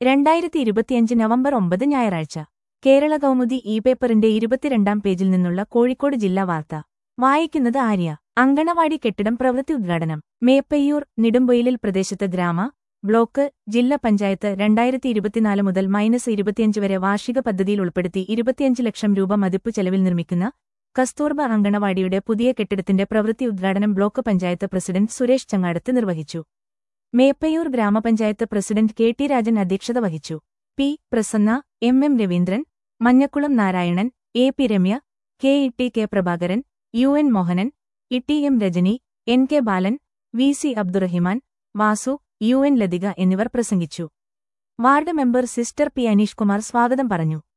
രണ്ടായിരത്തി ഇരുപത്തിയഞ്ച് നവംബർ ഒമ്പത് ഞായറാഴ്ച കേരള കൗമുദി ഇ പേപ്പറിന്റെ ഇരുപത്തിരണ്ടാം പേജിൽ നിന്നുള്ള കോഴിക്കോട് ജില്ലാ വാർത്ത വായിക്കുന്നത് ആര്യ അങ്കണവാടി കെട്ടിടം പ്രവൃത്തി ഉദ്ഘാടനം മേപ്പയ്യൂർ നെടുമ്പൊയിലിൽ പ്രദേശത്ത് ഗ്രാമ ബ്ലോക്ക് ജില്ലാ പഞ്ചായത്ത് രണ്ടായിരത്തി ഇരുപത്തിനാല് മുതൽ മൈനസ് ഇരുപത്തിയഞ്ച് വരെ വാർഷിക പദ്ധതിയിൽ ഉൾപ്പെടുത്തി ഇരുപത്തിയഞ്ച് ലക്ഷം രൂപ മതിപ്പു ചെലവിൽ നിർമ്മിക്കുന്ന കസ്തൂർബ അങ്കണവാടിയുടെ പുതിയ കെട്ടിടത്തിന്റെ പ്രവൃത്തി ഉദ്ഘാടനം ബ്ലോക്ക് പഞ്ചായത്ത് പ്രസിഡന്റ് സുരേഷ് ചങ്ങാടത്ത് നിർവഹിച്ചു Meppayur grama panchayat president K T Rajan അധ്യക്ഷത വഹിച്ചു P Prasanna M M Raveendran Manjakkulam Narayanan A P Ramya K E T K Prabhakaran U N Mohanan E T M Rajani N K Balan V C Abdurahiman Vasu U N Lathika എന്നിവർ പ്രസംഗിച്ചു ward member sister P Aneesh Kumar സ്വാഗതം പറഞ്ഞു